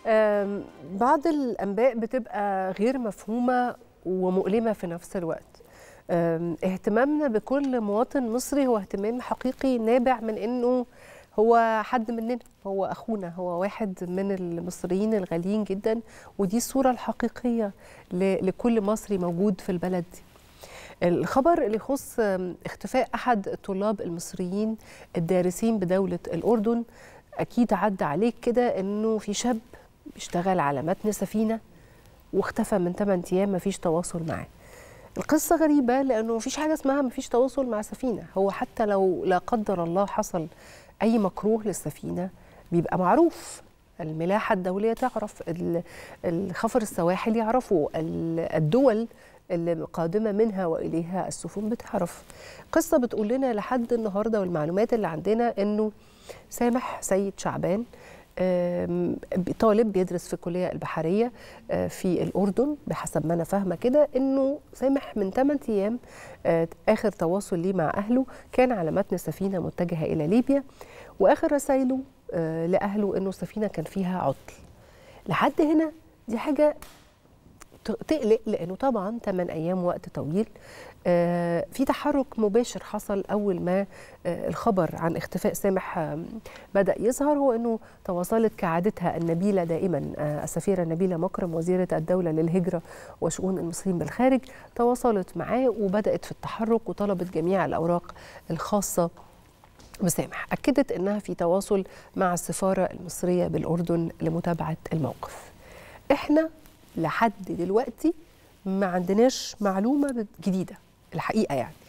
آم، بعض الأنباء بتبقى غير مفهومة ومؤلمة في نفس الوقت آم، اهتمامنا بكل مواطن مصري هو اهتمام حقيقي نابع من انه هو حد مننا هو اخونا هو واحد من المصريين الغاليين جدا ودي الصوره الحقيقيه ل- لكل مصري موجود في البلد دي الخبر اللي يخص آم، اختفاء احد الطلاب المصريين الدارسين بدوله الاردن اكيد عدى عليك كده انه في شاب بيشتغل على متن سفينه واختفى من 8 ايام مفيش تواصل معاه القصة غريبة لأنه مفيش حاجة اسمها مفيش تواصل مع سفينة هو حتى لو لا قدر الله حصل أي مكروه للسفينة بيبقى معروف الملاحة الدولية تعرف ال- الخفر السواحل يعرفوا ال- الدول اللي قادمة منها وإليها السفن بتعرف قصة بتقول لنا لحد النهاردة والمعلومات اللي عندنا أنه سامح سيد شعبان آم، طالب بيدرس في الكلية البحرية آه، في الأردن بحسب ما أنا فاهمة كده إنه سامح من 8 أيام آه، آخر تواصل ليه مع أهله كان على متن سفينة متجهة إلى ليبيا وآخر رسائله آه، لأهله إنه السفينة كان فيها عطل لحد هنا دي حاجة ت- تقلق لانه طبعا 8 ايام وقت طويل آه، في تحرك مباشر حصل اول ما آه، الخبر عن اختفاء سامح آم، بدا يظهر هو انه تواصلت كعادتها النبيله دائما آه، السفيره نبيله مكرم وزيره الدوله للهجره وشؤون المصريين بالخارج تواصلت معاه وبدات في التحرك وطلبت جميع الاوراق الخاصه بسامح أكدت أنها في تواصل مع السفارة المصرية بالأردن لمتابعة الموقف إحنا لحد دلوقتي ما عندناش معلومة جديدة الحقيقة يعني